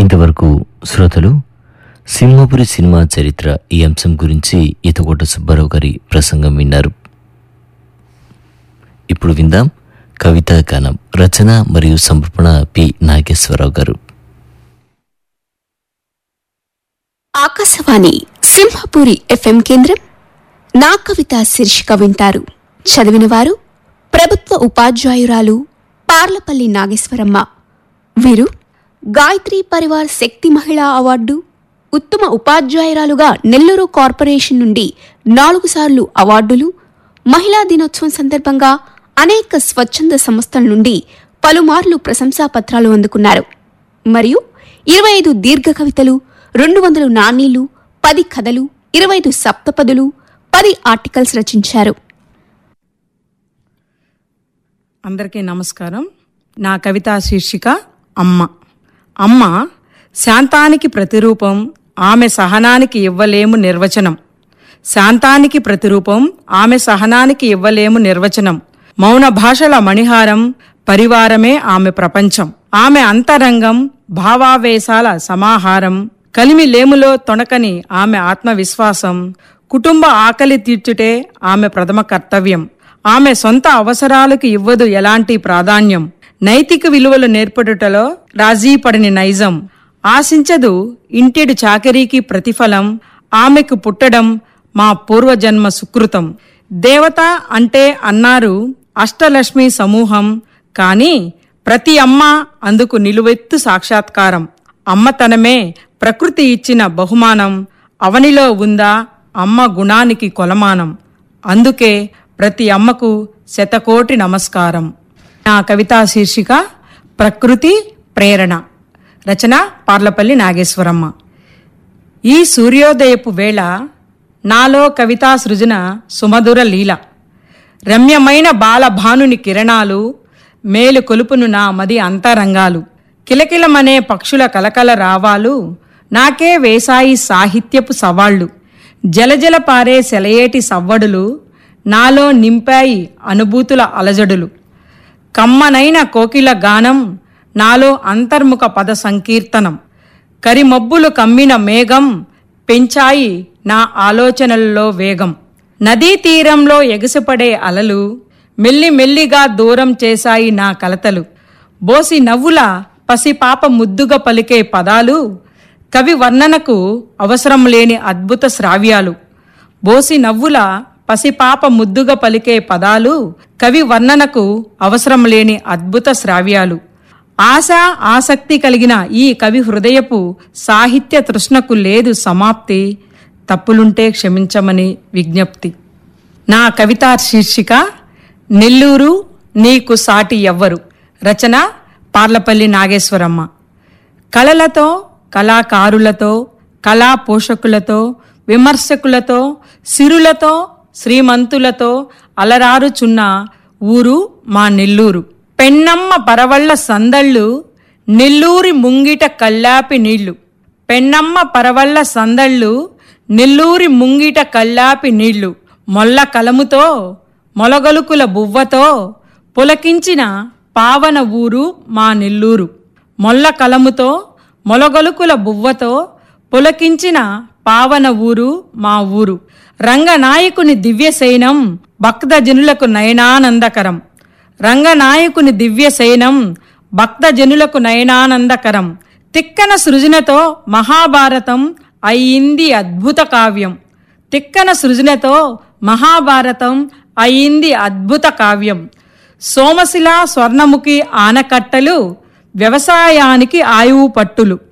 ఇంతవరకు శ్రోతలు సింహపురి సినిమా చరిత్ర ఈ అంశం గురించి ఈతకోట సుబ్బారావు గారి ప్రసంగం విన్నారు ఇప్పుడు విందాం కవితా గానం రచన మరియు సమర్పణ పి నాగేశ్వరరావు గారు ఆకాశవాణి సింహపురి ఎఫ్ఎం కేంద్రం నా కవిత శీర్షిక వింటారు చదివినవారు ప్రభుత్వ ఉపాధ్యాయురాలు పార్లపల్లి నాగేశ్వరమ్మ వీరు గాయత్రి పరివార్ శక్తి మహిళా అవార్డు ఉత్తమ ఉపాధ్యాయురాలుగా నెల్లూరు కార్పొరేషన్ నుండి నాలుగు సార్లు అవార్డులు మహిళా దినోత్సవం సందర్భంగా అనేక స్వచ్ఛంద సంస్థల నుండి పలుమార్లు ప్రశంసా పత్రాలు అందుకున్నారు మరియు ఇరవై ఐదు దీర్ఘ కవితలు రెండు వందలు నాణీలు పది కథలు ఇరవై ఐదు సప్తపదులు పది ఆర్టికల్స్ రచించారు అందరికీ నమస్కారం నా కవితా శీర్షిక అమ్మ అమ్మ శాంతానికి ప్రతిరూపం ఆమె సహనానికి ఇవ్వలేము నిర్వచనం శాంతానికి ప్రతిరూపం ఆమె సహనానికి ఇవ్వలేము నిర్వచనం మౌన భాషల మణిహారం పరివారమే ఆమె ప్రపంచం ఆమె అంతరంగం భావావేశాల సమాహారం కలిమి లేములో తొణకని ఆమె ఆత్మవిశ్వాసం కుటుంబ ఆకలి తీర్చుటే ఆమె ప్రథమ కర్తవ్యం ఆమె సొంత అవసరాలకు ఇవ్వదు ఎలాంటి ప్రాధాన్యం నైతిక విలువలు నేర్పడుటలో రాజీ పడని నైజం ఆశించదు ఇంటిడి చాకరీకి ప్రతిఫలం ఆమెకు పుట్టడం మా పూర్వజన్మ సుకృతం దేవత అంటే అన్నారు అష్టలక్ష్మి సమూహం కాని ప్రతి అమ్మ అందుకు నిలువెత్తు సాక్షాత్కారం అమ్మతనమే ప్రకృతి ఇచ్చిన బహుమానం అవనిలో ఉందా అమ్మ గుణానికి కొలమానం అందుకే ప్రతి అమ్మకు శతకోటి నమస్కారం నా కవితా శీర్షిక ప్రకృతి ప్రేరణ రచన పార్లపల్లి నాగేశ్వరమ్మ ఈ సూర్యోదయపు వేళ నాలో కవితా సృజన సుమధుర లీల రమ్యమైన బాలభానుని కిరణాలు మేలు కొలుపును నా మది అంతరంగాలు కిలకిలమనే పక్షుల కలకల రావాలు నాకే వేసాయి సాహిత్యపు సవాళ్లు జలజల పారే సెలయేటి సవ్వడులు నాలో నింపాయి అనుభూతుల అలజడులు కమ్మనైన కోకిల గానం నాలో అంతర్ముఖ పద సంకీర్తనం కరిమబ్బులు కమ్మిన మేఘం పెంచాయి నా ఆలోచనల్లో వేగం నదీ తీరంలో ఎగసిపడే అలలు మెల్లి మెల్లిగా దూరం చేశాయి నా కలతలు బోసి నవ్వుల పసిపాప ముద్దుగా పలికే పదాలు కవి వర్ణనకు అవసరం లేని అద్భుత శ్రావ్యాలు బోసి నవ్వుల పసిపాప ముద్దుగా పలికే పదాలు కవి వర్ణనకు అవసరం లేని అద్భుత శ్రావ్యాలు ఆశ ఆసక్తి కలిగిన ఈ కవి హృదయపు సాహిత్య తృష్ణకు లేదు సమాప్తి తప్పులుంటే క్షమించమని విజ్ఞప్తి నా కవితా శీర్షిక నెల్లూరు నీకు సాటి ఎవ్వరు రచన పార్లపల్లి నాగేశ్వరమ్మ కళలతో కళాకారులతో కళా పోషకులతో విమర్శకులతో సిరులతో శ్రీమంతులతో అలరారుచున్న ఊరు మా నెల్లూరు పెన్నమ్మ పరవళ్ళ సందళ్ళు నెల్లూరి ముంగిట కల్లాపి నీళ్లు పెన్నమ్మ పరవళ్ళ సందళ్ళు నెల్లూరి ముంగిట కల్లాపి నీళ్లు మొల్ల కలముతో మొలగలుకుల బువ్వతో పులకించిన పావన ఊరు మా నెల్లూరు మొల్ల కలముతో మొలగలుకుల బువ్వతో పులకించిన పావన ఊరు మా ఊరు రంగనాయకుని దివ్యశయనం భక్తజనులకు నయనానందకరం రంగనాయకుని దివ్యశయనం భక్తజనులకు నయనానందకరం తిక్కన సృజనతో మహాభారతం అయింది అద్భుత కావ్యం తిక్కన సృజనతో మహాభారతం అయింది అద్భుత కావ్యం సోమశిల స్వర్ణముఖి ఆనకట్టలు వ్యవసాయానికి ఆయువు పట్టులు